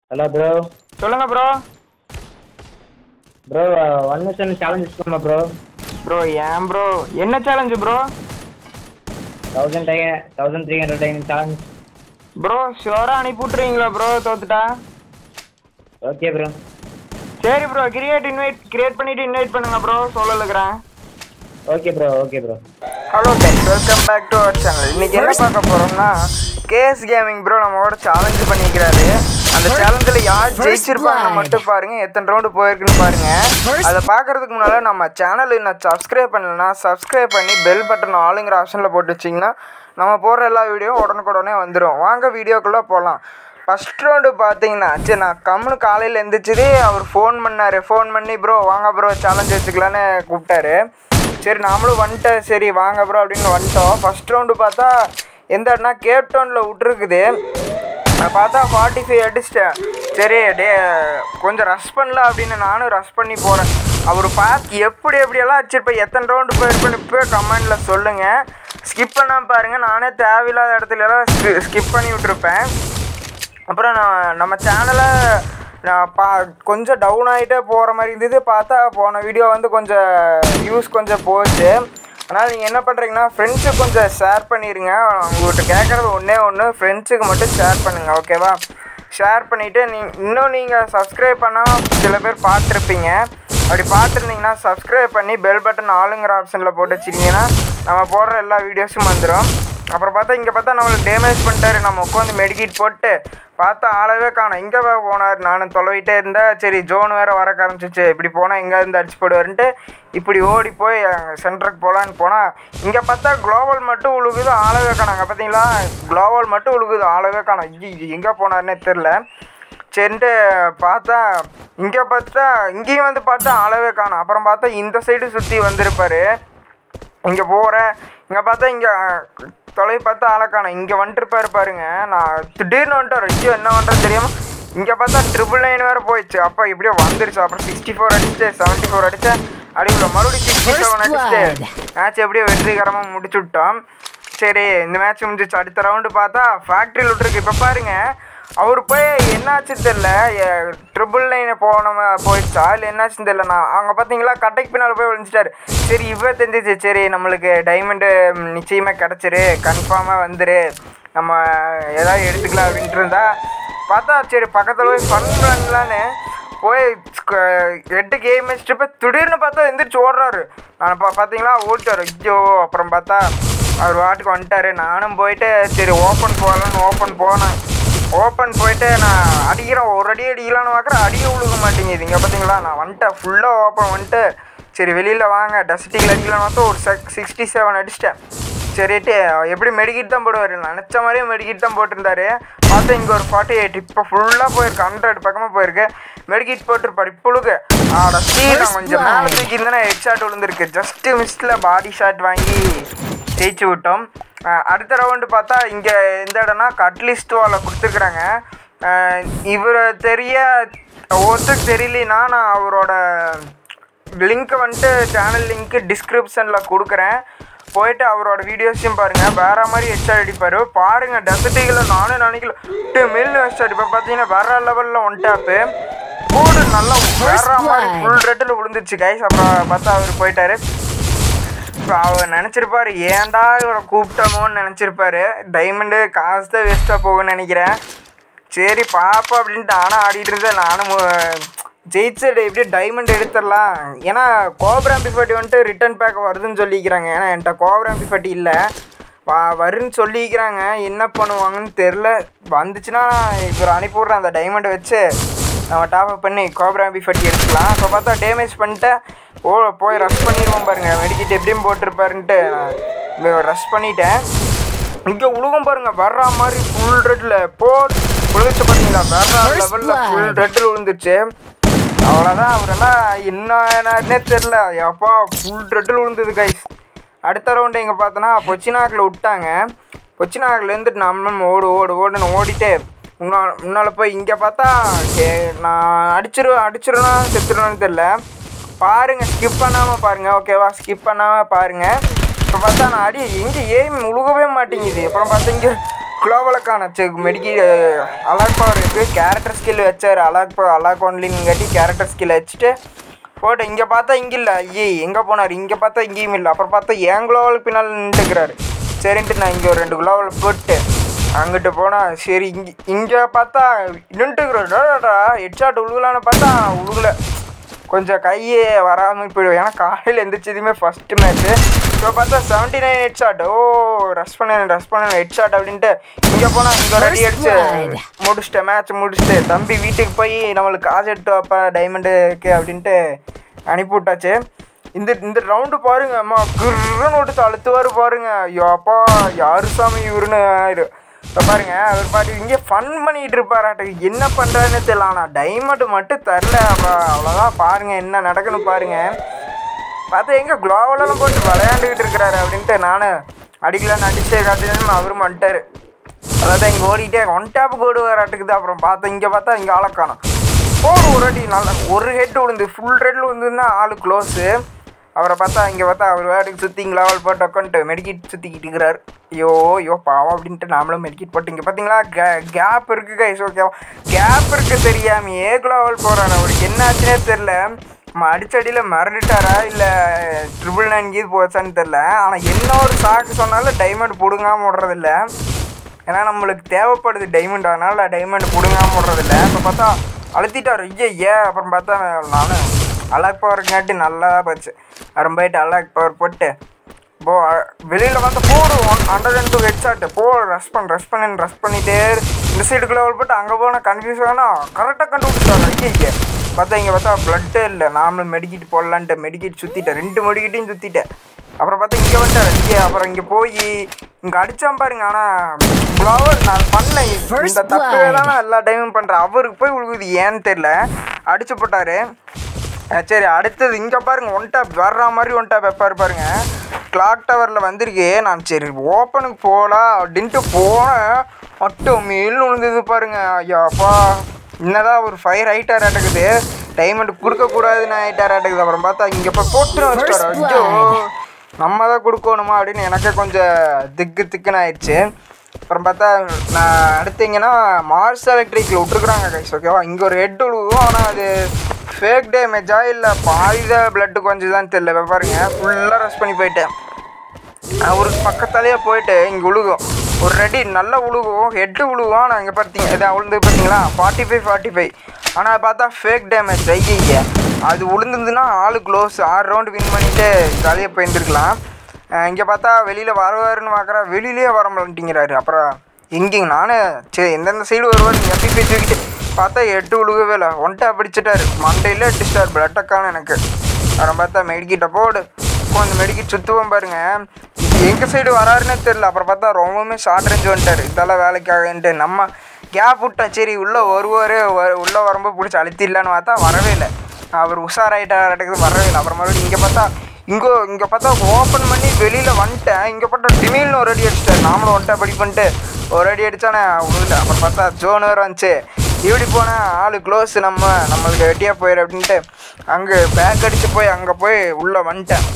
Hello bro சொல்லுங்க bro bro one mission challenge இருக்குமா bro bro ஏன் ப்ரோ என்ன சேலஞ்சு ப்ரோ தௌசண்ட் டை thousand three hundred time challenge bro ஷுவராக அனுப்பி விட்ருவீங்களா ப்ரோ தோத்துட்டா ஓகே ப்ரோ சரி ப்ரோ கிரியேட் இன்வைட் கிரியேட் பண்ணிட்டு இன்வைட் பண்ணுங்க ப்ரோ சொல்ல இருக்கிறேன் okay bro okay bro hello guys welcome back to our channel இன்னைக்கு என்ன பார்க்க போறோம்னா கேஎஸ் கேமிங் ப்ரோ நம்மளோட சேலஞ்ச் பண்ணிக்கிறாரு அந்த சேலஞ்சில் யார் ஜெயிச்சிருப்பாங்க மட்டும் பாருங்க எத்தனை ரவுண்டு போயிருக்குன்னு பாருங்க அதை பார்க்கறதுக்கு முன்னால நம்ம சேனல் இன்னும் சப்ஸ்கிரைப் பண்ணலன்னா சப்ஸ்கிரைப் பண்ணி பெல் பட்டன் ஆளுங்கிற ஆப்ஷனில் போட்டு வச்சிங்கன்னா நம்ம போடுற எல்லா வீடியோவும் உடனுக்குடனே வந்துடும் வாங்க வீடியோக்குள்ளே போகலாம் ஃபஸ்ட் ரவுண்டு பார்த்தீங்கன்னா சரி நான் கம்முனு காலையில் எந்திரிச்சதே அவர் ஃபோன் பண்ணார் ஃபோன் பண்ணி ப்ரோ வாங்க ப்ரோ சேலஞ்ச் வச்சுக்கலான்னு கூப்பிட்டாரு சரி நாமளும் வந்துட்டேன் சரி வாங்க ப்ரோ அப்படின்னு வந்துட்டோம் ஃபஸ்ட் ரவுண்டு பார்த்தா எந்த இடம்னா கேப் டவுனில் விட்ருக்குது நான் பார்த்தா ஃபார்ட்டி ஃபைவ் அடிச்சிட்டேன் சரி டே கொஞ்சம் ரஷ் பண்ணல அப்படின்னு நானும் ரஷ் பண்ணி போகிறேன் அவர் பார்த்து எப்படி எப்படியெல்லாம் அடிச்சிருப்பேன் எத்தனை ரவுண்டு போயிருப்பேன்னு இப்போ கமெண்டில் சொல்லுங்கள் ஸ்கிப் பண்ணாமல் பாருங்கள் நானே தேவையில்லாத இடத்துல எல்லாம் ஸ்கிப் பண்ணி விட்ருப்பேன் அப்புறம் நான் நம்ம சேனலை நான் பா கொஞ்சம் டவுன் ஆகிட்டே போகிற மாதிரி இருந்தது பார்த்தா போன வீடியோ வந்து கொஞ்சம் வியூஸ் கொஞ்சம் போச்சு அதனால் நீங்கள் என்ன பண்ணுறீங்கன்னா ஃப்ரெண்ட்ஸுக்கு கொஞ்சம் ஷேர் பண்ணிடுங்க உங்கள்கிட்ட கேட்குறது ஒன்றே ஒன்று ஃப்ரெண்ட்ஸுக்கு மட்டும் ஷேர் பண்ணுங்கள் ஓகேவா ஷேர் பண்ணிவிட்டு நீ இன்னும் நீங்கள் சப்ஸ்கிரைப் பண்ணால் சில பேர் பார்த்துருப்பீங்க அப்படி பார்த்துருந்தீங்கன்னா சப்ஸ்கிரைப் பண்ணி பெல் பட்டன் ஆளுங்கிற ஆப்ஷனில் போட்டு வச்சிட்டிங்கன்னா நம்ம போடுற எல்லா வீடியோஸும் வந்துடும் அப்புறம் பார்த்தா இங்கே பார்த்தா நம்மளுக்கு டேமேஜ் பண்ணிட்டாரு நம்ம உட்காந்து மெடிக்கிட் போட்டு பார்த்தா ஆளவே காணோம் இங்கே போனார் நானும் தொலைவிட்டே இருந்தேன் சரி ஜோன் வேறு வர ஆரம்பிச்சிச்சு இப்படி போனால் எங்கே இருந்து அடிச்சு போடுவாருன்ட்டு இப்படி ஓடி போய் சென்டருக்கு போகலான்னு போனால் இங்கே பார்த்தா குளோபல் மட்டும் உழுகுது ஆளவே காணாங்க பார்த்தீங்களா குளோபல் மட்டும் உழுகுது ஆளவே காணோம் ஐயோ எங்கே போனாருன்னே தெரில சரின்ட்டு பார்த்தா இங்கே பார்த்தா இங்கேயும் வந்து பார்த்தா ஆளவே காணோம் அப்புறம் பார்த்தா இந்த சைடு சுற்றி வந்திருப்பாரு இங்கே போகிறேன் இங்கே பார்த்தா இங்கே தொலை பார்த்தா ஆளக்கானோம் இங்கே வந்துட்டுருப்பாரு பாருங்க நான் திடீர்னு வந்துட்டு ஐயோ என்ன பண்ணுறது தெரியாமல் இங்கே பார்த்தா ட்ரிபிள் நைன் வேறு போயிடுச்சு அப்போ இப்படியோ வந்துருச்சு அப்புறம் சிக்ஸ்டி ஃபோர் அடிச்சுட்டு செவன்ட்டி ஃபோர் அடித்தேன் அடிவில் மறுபடியும் சிக்ஸ்டி செவன் அடிச்சுட்டு மேட்ச் எப்படியோ வெற்றிகரமாக முடிச்சு விட்டோம் சரி இந்த மேட்ச் முடிஞ்சிச்சு அடுத்த ரவுண்டு பார்த்தா ஃபேக்ட்ரியில் விட்டுருக்கு இப்போ பாருங்க அவர் போய் என்னாச்சு தெரில ட்ரிபிள் நைன் போன போயிடுச்சா இல்லை என்னாச்சுன்னு தெரில நான் அவங்க பார்த்தீங்களா கட்டைக்கு பின்னால் போய் விழுந்துட்டாரு சரி இவ தெரிஞ்சிச்சு சரி நம்மளுக்கு டைமண்டு நிச்சயமாக கிடச்சிரு கன்ஃபார்மாக வந்துரு நம்ம ஏதாவது எடுத்துக்கலாம் அப்படின்ட்டு இருந்தா பார்த்தா சரி பக்கத்தில் போய் ஃபன் பண்ணலான்னு போய் எட்டு கேம் வச்சுட்டு போய் திடீர்னு பார்த்தா எந்திரிச்சு ஓடுறாரு நான் பா பார்த்தீங்களா ஓடிட்டார் ஐயோ அப்புறம் பார்த்தா அவர் வாட்டுக்கு வந்துட்டாரு நானும் போயிட்டு சரி ஓப்பன் போகலான்னு ஓப்பன் போனேன் ஓப்பன் போயிட்டு நான் அடிக்கிறேன் ஒரு அடி அடிக்கலான்னு பார்க்குறேன் அடியே விழுக மாட்டேங்குது இங்கே பார்த்தீங்களா நான் வந்துட்டேன் ஃபுல்லாக ஓப்பன் வந்துட்டு சரி வெளியில் வாங்க டஸ்டிங்கில் அடிக்கலான்னு பார்த்தா ஒரு செக் சிக்ஸ்டி செவன் அடிச்சிட்டேன் சரிட்டு எப்படி மெடிக்கிட் தான் போடுவார் நினச்ச மாதிரியே மெடிக்கிட் தான் போட்டிருந்தாரு பார்த்தா இங்கே ஒரு ஃபார்ட்டி எயிட் இப்போ ஃபுல்லாக போயிருக்கு ஹண்ட்ரட் பக்கமாக போயிருக்கு மெடிக்கிட் போட்டிருப்பார் இப்பொழுது ஆட நான் கொஞ்சம் மேலே தூக்கி இருந்தேன்னா ஹெட் ஷாட் விழுந்திருக்கு ஜஸ்ட்டு மிஸ்டில் பாடி ஷாட் வாங்கி ஜெயிச்சு விட்டோம் அஹ் அடுத்த ரவுண்டு பார்த்தா இங்கே எந்த இடம்னா கட்லிஸ்ட் வாலை கொடுத்துருக்குறாங்க இவர் தெரிய ஒருத்தருக்கு தெரியலனா நான் அவரோட லிங்க்கை வந்துட்டு சேனல் லிங்க்கு டிஸ்கிரிப்ஷனில் கொடுக்குறேன் போயிட்டு அவரோட வீடியோஸையும் பாருங்கள் வேற மாதிரி ஹெச்ஆர் அடிப்பார் பாருங்கள் டெசர்ட்டிகளை நானும் நினைக்கல டூ மில் ஹெச்ஆர் இப்போ பார்த்தீங்கன்னா வேற லெவலில் ஒன் டேப்பு போர்டு நல்லா வேற மாதிரி ஃபுல் ரெட்டில் விழுந்துருச்சு கைஸ் அப்புறம் பார்த்தா அவர் போயிட்டாரு இப்போ அவர் நினச்சிருப்பாரு ஏன்டா இவரை கூப்பிட்டோமோன்னு நினச்சிருப்பாரு டைமண்டு காசு தான் வேஸ்ட்டாக போகும்னு நினைக்கிறேன் சரி பாப்பா அப்படின்ட்டு நானும் ஆடிட்டு இருந்தேன் நானும் மு- ஜெயிச்சு எப்படி டைமண்ட் எடுத்துடலாம் ஏன்னா கோபராம்பி ஃபட்டி வந்துட்டு ரிட்டர்ன் பேக் வருதுன்னு சொல்லிக்கிறாங்க ஏன்னா என்கிட்ட கோபராம்பி ஃபட்டி இல்லை வா வருன்னு சொல்லிக்கிறாங்க என்ன பண்ணுவாங்கன்னு தெரில வந்துச்சுன்னா இவர் அனுப்பிவிட்றேன் அந்த டைமண்டை வச்சு நம்ம டாப் அப் பண்ணி கோபராம்பி ஃபட்டி எடுத்துக்கலாம் இப்போ பார்த்தா டேமேஜ் பண்ணிட்டு ஓ போய் ரஷ் பண்ணிடுவோம் பாருங்க மெடிக்கிட் எப்படியும் போட்டிருப்பாருன்ட்டு நான் ரஷ் பண்ணிட்டேன் இங்கே உலகம் பாருங்க வர்ற மாதிரி ஃபுல் ரெட்டில் போ விழுந்துச்சு பார்த்தீங்களா வேற லெவலில் ஃபுல் ரெட்டில் விழுந்துச்சு அவ்வளோதான் அவரெல்லாம் என்ன என்னன்னே தெரில எப்பா ஃபுல் ரெட்டில் விழுந்தது கைஸ் அடுத்த ரவுண்டு இங்கே பார்த்தோன்னா பொச்சினாக்கில் விட்டாங்க பொச்சினாக்கிலேருந்து நம்ம ஓடு ஓடு ஓடுன்னு ஓடிட்டு முன்னால் முன்னால் போய் இங்கே பார்த்தா ஏ, நான் அடிச்சிருவேன் அடிச்சிருவேன் செத்துருவேன்னு தெரில பாருங்கள் ஸ்கிப் பண்ணாமல் பாருங்கள் ஓகேவா ஸ்கிப் பண்ணாமல் பாருங்கள் இப்போ பார்த்தா நான் அடி எங்கே ஏம் முழுகவே மாட்டேங்குது அப்புறம் பார்த்தா இங்கே குளோவலுக்கான மெடிக்கி அலாக் பவர் இருக்குது கேரக்டர் ஸ்கில் வச்சார் அலாக் பவர் அலாக் ஒன்லிங்காட்டி கேரக்டர் ஸ்கில் வச்சுட்டு போட்டு இங்கே பார்த்தா இங்கே இல்லை ஐயே எங்கே போனார் இங்கே பார்த்தா இங்கேயும் இல்லை அப்புறம் பார்த்தா என் குளோவல் பின்னால் நின்றுக்கிறாரு சரின்ட்டு நான் இங்கே ஒரு ரெண்டு குளோவல் போட்டு அங்கிட்டு போனால் சரி இங்கே இங்கே பார்த்தா நின்றுக்கிறோம் ஹெட்ஷாட் உழுகலான்னு பார்த்தா உழுகல கொஞ்சம் கையே வராமல் போயிடுவேன் ஏன்னா காலையில் எந்திரிச்சதுமே ஃபஸ்ட்டு மேட்ச்சு இப்போ பார்த்தா seventy nine head shot oh rush பண்ண ரஷ் பண்ண ஹெட் ஷாட் அப்படின்ட்டு இங்கே போனால் இங்கே ரெடி அடிச்சு முடிச்சிட்டேன் மேட்ச் முடிச்சுட்டு தம்பி வீட்டுக்கு போய் நம்மளுக்கு காசு எடுத்து வைப்பா டைமண்டுக்கு அப்படின்ட்டு அனுப்பி விட்டாச்சு இந்த இந்த ரவுண்டு பாருங்க அம்மா குருன்னு விட்டு அழுத்துவார் பாருங்க ஐயோ அப்பா யாரு சாமி இவருன்னு ஆயிரு இப்போ பாருங்க அவர் பாட்டு இங்கே ஃபன் பண்ணிட்டு இருப்பாராட்டுக்கு என்ன பண்ணுறாருன்னு தெரியல ஆனால் டைமண்ட் மட்டும் தரல அப்புறம் அவ்வளோதான் பாருங்க என்ன நடக்குன்னு பாருங்க பார்த்தா எங்கே குளோவலெல்லாம் போட்டு விளையாண்டுக்கிட்டு இருக்கிறாரு அப்படின்ட்டு நான் அடிக்கலான்னு அடிச்சே காட்டினு அவரும் வந்துட்டாரு அதாவது இங்கே ஓடிட்டே ஒன் டேப்புக்கு ஓடுவாராட்டுக்குது அப்புறம் பார்த்தா இங்கே பார்த்தா இங்கே ஆளை காணோம் போடு ஒரு அடி நல்லா ஒரு ஹெட் விழுந்து ஃபுல் ஹெட்டில் விழுந்துன்னா ஆள் க்ளோஸு அவரை பார்த்தா இங்கே பார்த்தா அவர் வேட்டுக்கு சுற்றி இங்கே லெவல் போட்டு உட்காந்துட்டு மெடிக்கிட் சுற்றிக்கிட்டு இருக்கிறார் ஐயோ ஐயோ பாவம் அப்படின்ட்டு நாமளும் மெடிக்கிட் போட்டு இங்கே பார்த்தீங்களா கே கேப் இருக்குது கைஸ் ஓகே கேப் இருக்குது தெரியாமையே லெவல் போகிறாரு அவருக்கு என்ன ஆச்சுன்னே தெரில நம்ம அடிச்சடியில் மறந்துட்டாரா இல்லை ட்ரிபிள் நைன் கீது போச்சான்னு தெரில ஆனால் என்ன ஒரு சாக்கு சொன்னாலும் டைமண்ட் பிடுங்காம விடுறதில்ல ஏன்னா நம்மளுக்கு தேவைப்படுது டைமண்ட் அதனால டைமண்ட் பிடுங்காம விடுறதில்ல இப்போ பார்த்தா அழுத்திட்டார் ஐயா ஏ அப்புறம் பார்த்தா நான் அலாக் பவருங்காட்டி நல்லா போச்சு அப்புறம் போயிட்டு அலாக் பவர் போட்டு போ வெளியில் வந்து போடு one hundred and two head shot போ ரஷ் பண்ண ரஷ் பண்ணி ரஷ் பண்ணிட்டே இரு. இந்த சைடுக்குள்ளே போட்டு அங்கே போனால் கன்ஃபியூஸ் ஆனால் கரெக்டாக கண்டுபிடிச்சாங்க ஐயா பார்த்தா இங்கே பார்த்தா ப்ளட்டே இல்லை நாமளும் மெடிக்கிட்டு போடலான்ட்டு மெடிக்கிட்டு சுற்றிட்டேன் ரெண்டு மெடிக்கிட்டையும் சுற்றிட்டேன் அப்புறம் பார்த்தா இங்கே வந்துட்டார் இங்கே அப்புறம் இங்கே போய் இங்கே அடித்தான் பாருங்க ஆனால் ஃப்ளவர் நான் பண்ணேன் இந்த தப்பவே தான் நான் எல்லா டைமும் பண்ணுறேன் அவருக்கு போய் உழுகுது ஏன்னு தெரில அடிச்சு போட்டார் அஹ் சரி அடுத்தது இங்கே பாருங்க ஒன் டாப் வர்ற மாதிரி ஒன் டாப் வைப்பார் பாருங்க கிளாக் டவரில் வந்திருக்கு நான் சரி ஓப்பனுக்கு போகலாம் அப்படின்ட்டு போனேன் மட்டும் மேல் விழுந்தது பாருங்க ஐயாப்பா என்னதான் ஒரு ஃபயர் ஹைட்டார் ஆட்டக்குது டைமண்ட் கொடுக்கக்கூடாதுன்னு ஹைட்டார் ஆட்டக்குது அப்புறம் பார்த்தா இங்கே போய் போட்டு வச்சுட்டாரு ஐயோ நம்ம தான் கொடுக்கணுமா அப்படின்னு எனக்கே கொஞ்சம் திக்கு திக்குன்னு ஆயிடுச்சு அப்புறம் பார்த்தா நான் அடுத்தீங்கன்னா மார்ஸ் எலக்ட்ரிக்கில் விட்ருக்குறாங்க கைஸ் ஓகேவா இங்கே ஒரு ஹெட் விழுவும் ஆனால் அது ஃபேக் டேமேஜா இல்லை பாதித பிளட்டு கொஞ்சம் தான் தெரியல இப்ப பாருங்க ஃபுல்லாக ரெஸ்ட் பண்ணி போயிட்டேன் அவருக்கு பக்கத்தாலேயே போயிட்டு இங்கே உழுகும் ஒரு ரெடி நல்ல உழுகும் ஹெட்டு உழுகும் ஆனால் இங்கே பார்த்தீங்க இதை உழுந்து பார்த்தீங்களா ஃபார்ட்டி ஃபைவ் ஃபார்ட்டி ஃபைவ் ஆனால் பார்த்தா ஃபேக் டேமேஜ் ஐய அது உளுந்துருந்துன்னா ஆளு க்ளோஸ் ஆறு ரவுண்டு வின் பண்ணிட்டு ஜாலியாக போயிருந்துருக்கலாம் இங்கே பார்த்தா வெளியில் வருவாருன்னு பார்க்குறா வெளியிலே வர மாட்டேங்கிறாரு அப்புறம் எங்கேங்க நானே சரி எந்தெந்த சைடு வருவார் எப்படி போய் தூக்கிட்டு பார்த்தா எட்டு உழுகவே இல்லை ஒன்ட்டா பிடிச்சிட்டாரு மண்டையில் அடிச்சிட்டார் பிளட்டக்கான எனக்கு அப்புறம் பார்த்தா மெடிக்கிட்ட போடு கொஞ்சம் மெடிக்கிட் சுற்றுவோம் பாருங்க எங்கள் சைடு வராருன்னே தெரில அப்புறம் பார்த்தா ரொம்பவுமே ஷார்ட் ரேஞ்ச் வந்துட்டார் இதெல்லாம் வேலைக்காகன்ட்டு நம்ம கேப் விட்டா சரி உள்ளே வருவார் உள்ளே வரும்போது பிடிச்சி அழுத்திடலான்னு பார்த்தா வரவே இல்லை அவர் உஷாராயிட்டாருக்கு வரவே இல்லை அப்புறம் மறுபடியும் இங்கே பார்த்தா இங்கோ இங்கே பார்த்தா ஓப்பன் பண்ணி வெளியில் வந்துட்டேன் இங்கே பார்த்தா டிமில்னு ஒரு அடி அடிச்சிட்டேன் நாமளும் வந்துட்டா படி பண்ணிட்டு ஒரு அடி அடித்தானே விழுல அப்புறம் பார்த்தா ஜோன் வேறு வந்துச்சு இப்படி போனால் ஆள் க்ளோஸ் நம்ம நம்மளுக்கு வெட்டியாக போயிரு அப்படின்ட்டு அங்கே பேக் அடித்து போய் அங்கே போய் உள்ளே வந்துட்டேன்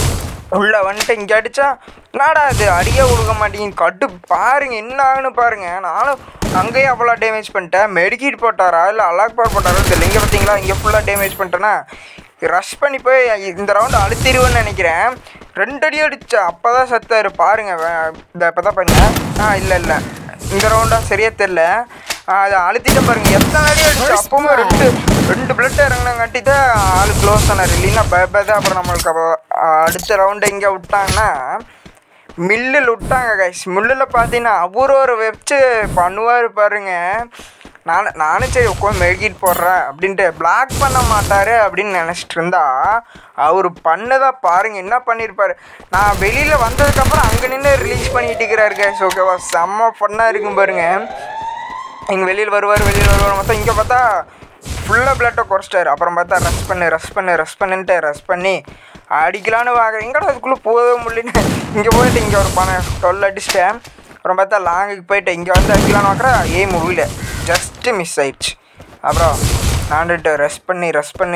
உள்ளே வந்துட்டு இங்கே அடித்தா என்னடா அது அடியே கொடுக்க மாட்டேங்குது கட்டு பாருங்க என்ன ஆகுன்னு பாருங்க நானும் அங்கேயே அவ்வளோ டேமேஜ் பண்ணிட்டேன் மெடிக்கிட் போட்டாரா இல்லை அலாக் பவர் போட்டாரா தெரியல இங்கே பார்த்தீங்களா இங்கே ஃபுல்லாக டேமேஜ் பண்ணிட்டேன்னா ரஷ் பண்ணி போய் இந்த ரவுண்டு அழுத்திடுவேன்னு நினைக்கிறேன் ரெண்டு அடி அடிச்சா அப்போ தான் சத்தாரு பாருங்க வே- இந்த இப்போ தான் பண்ணேன் ஆ இல்லை இல்லை இந்த ரவுண்டாக சரியா தெரில அதை அழுத்திட்ட பாருங்க எத்தனை அடி அடிச்சு அப்பவும் ரெண்டு ரெண்டு பிளட் இறங்கினாங்காட்டி தான் ஆள் க்ளோஸ் ஆனார் இல்லைன்னா பயப்பட அப்புறம் நம்மளுக்கு அப்போ அடுத்த ரவுண்டு எங்கே விட்டாங்கன்னா மில்லில் விட்டாங்க கைஸ் மில்லில் பார்த்தீங்கன்னா அவர் ஒரு வெப்ச்சு பண்ணுவார் பாருங்க நான் நானும் சரி உட்காந்து மெழுகிட்டு போடுறேன் அப்படின்ட்டு பிளாக் பண்ண மாட்டார் அப்படின்னு நினச்சிட்டு இருந்தா அவர் பண்ணதா பாருங்க என்ன பண்ணியிருப்பாரு நான் வெளியில் வந்ததுக்கப்புறம் அங்கே நின்று ரிலீஸ் பண்ணிட்டு இருக்கிறாரு கைஸ் ஓகேவா செம்ம ஃபன்னாக இருக்கும் பாருங்க இங்கே வெளியில் வருவார் வெளியில் வருவார் மொத்தம் இங்கே பார்த்தா ஃபுல்லாக பிளட்டை குறைச்சிட்டாரு அப்புறம் பார்த்தா ரஷ் பண்ணு ரஷ் பண்ணு ரஷ் பண்ணுன்ட்டு ரஷ் பண்ணி அடிக்கலான்னு வாங்க எங்கடா அதுக்குள்ளே போகவே முடியலன்னு இங்கே போயிட்டு இங்கே ஒரு பணம் டொல் அடிச்சிட்டேன் அப்புறம் பார்த்தா லாங்குக்கு போயிட்டு இங்கே வந்து அடிக்கலான்னு பார்க்குறா ஏ முடியல ஜஸ்ட்டு மிஸ் ஆயிடுச்சு அப்புறம் நான்ட்டு ரெஸ்ட் பண்ணி ரெஸ்ட் பண்ணி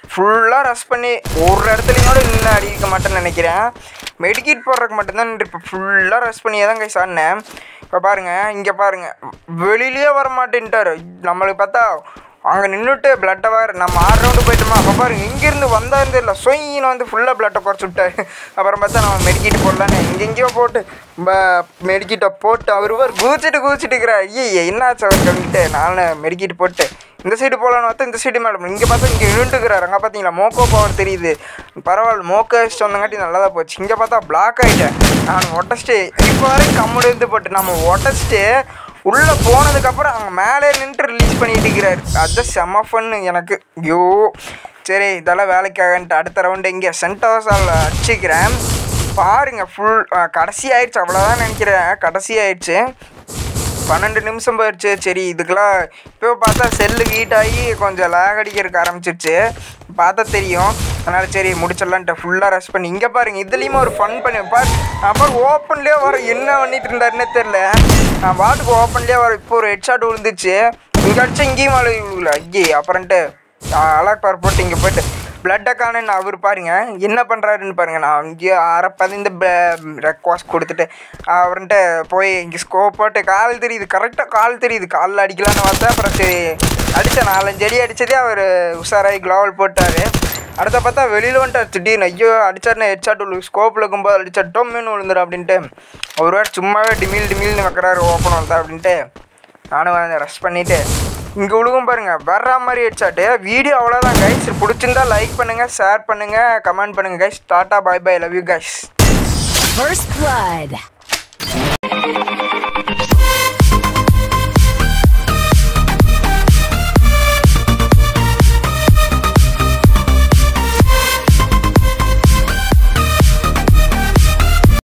ஃபுல்லாக ரஷ் பண்ணி ஒரு இடத்துலையும் கூட நின்று அடிக்க மாட்டேன்னு நினைக்கிறேன் மெடிக்கிட் போடுறதுக்கு மட்டும்தான் நின்று ஃபுல்லாக ரஷ் பண்ணியே தான் கை சாடினேன் இப்போ பாருங்கள் இங்கே பாருங்கள் வெளியிலேயே வர மாட்டேன்ட்டாரு நம்மளுக்கு பார்த்தா அங்கே நின்றுட்டு பிளட்டை வேறு நம்ம ஆறு ரவுண்டு போயிட்டோமா அப்போ பாருங்க இங்கேருந்து வந்தாருந்து இல்லை சொயின்னு வந்து ஃபுல்லாக பிளட்டை குறைச்சி விட்டாரு அப்புறம் பார்த்தா நம்ம மெடிக்கிட்டு போடலான்னு எங்கெங்கேயோ போட்டு மெடிக்கிட்டை போட்டு அவர் ஒரு குதிச்சிட்டு குதிச்சிட்டு இருக்கிறார் ஐயே என்னாச்சு அவர் கவிட்டு நான் மெடிக்கிட்டு போட்டு இந்த சைடு போகலான்னு பார்த்தா இந்த சைடு மேலே இங்கே பார்த்தா இங்கே நின்றுட்டுக்கிறாரு அங்கே பார்த்தீங்களா மோக்கோ பவர் தெரியுது பரவாயில்ல மோக்கோ வச்சுட்டு வந்தங்காட்டி நல்லா தான் போச்சு இங்கே பார்த்தா பிளாக் ஆகிட்டேன் நான் உடச்சிட்டு இப்போ வரைக்கும் கம்முடு இருந்து போட்டு நம்ம உடச்சிட்டு உள்ளே போனதுக்கப்புறம் அங்கே மேலே நின்று ரிலீஸ் பண்ணிட்டு இருக்கிறாரு அதுதான் செம்ம ஃபன்னு எனக்கு ஐயோ சரி இதெல்லாம் வேலைக்காகன்ட்டு அடுத்த ரவுண்டு இங்கே சென்டோஸால் அடிச்சுக்கிறேன் பாருங்க ஃபுல் கடைசி ஆயிடுச்சு அவ்வளோதான் நினைக்கிறேன் கடைசி ஆயிடுச்சு பன்னெண்டு நிமிஷம் போயிடுச்சு சரி இதுக்கெல்லாம் இப்போ பார்த்தா செல்லு ஹீட் ஆகி கொஞ்சம் லேக் அடிக்கிறதுக்கு ஆரம்பிச்சிருச்சு பார்த்தா தெரியும் அதனால் சரி முடிச்சிடலான்ட்டு ஃபுல்லாக ரெஸ்ட் பண்ணி இங்கே பாருங்க இதுலேயுமே ஒரு ஃபன் பண்ணி பாரு அப்புறம் ஓப்பன்லேயே வர என்ன பண்ணிட்டு இருந்தாருன்னே தெரில நான் பாட்டுக்கு ஓப்பன்லேயே வர இப்போ ஒரு ஹெட்ஷாட் விழுந்துச்சு இங்கே அடிச்சா இங்கேயும் மழை விழுல ஐயே அப்புறம்ட்டு அலாக் பார் போட்டு இங்கே போயிட்டு பிளட்டை காணுன்னு அவர் பாருங்க என்ன பண்ணுறாருன்னு பாருங்க நான் இங்கே அரை பதிந்து ரெக்வாஸ்ட் கொடுத்துட்டு அவர்கிட்ட போய் இங்கே ஸ்கோப் போட்டு கால் தெரியுது கரெக்டாக கால் தெரியுது காலில் அடிக்கலான்னு பார்த்தா அப்புறம் சரி அடித்தேன் நாலஞ்சு அடி அடித்ததே அவர் உஷாராகி க்ளோவல் போட்டார் அடுத்த பார்த்தா வெளியில் வந்துட்டார் திடீர்னு ஐயோ அடிச்சாருன்னா ஹெட்ஷாட் ஸ்கோப்பில் இருக்கும்போது அடிச்சா டொம்மின்னு விழுந்துடும் அப்படின்ட்டு ஒரு வேறு சும்மாவே டிமில் டிமில்னு வைக்கிறாரு ஓப்பன் வந்தா அப்படின்ட்டு நானும் வந்து ரெஸ்ட் பண்ணிவிட்டு இங்கே விழுகும் பாருங்க வர்ற மாதிரி ஹெட்ஷாட்டு வீடியோ அவ்வளோதான் கைஸ் பிடிச்சிருந்தா லைக் பண்ணுங்கள் ஷேர் பண்ணுங்கள் கமெண்ட் பண்ணுங்கள் guys tata bye bye love you guys First blood.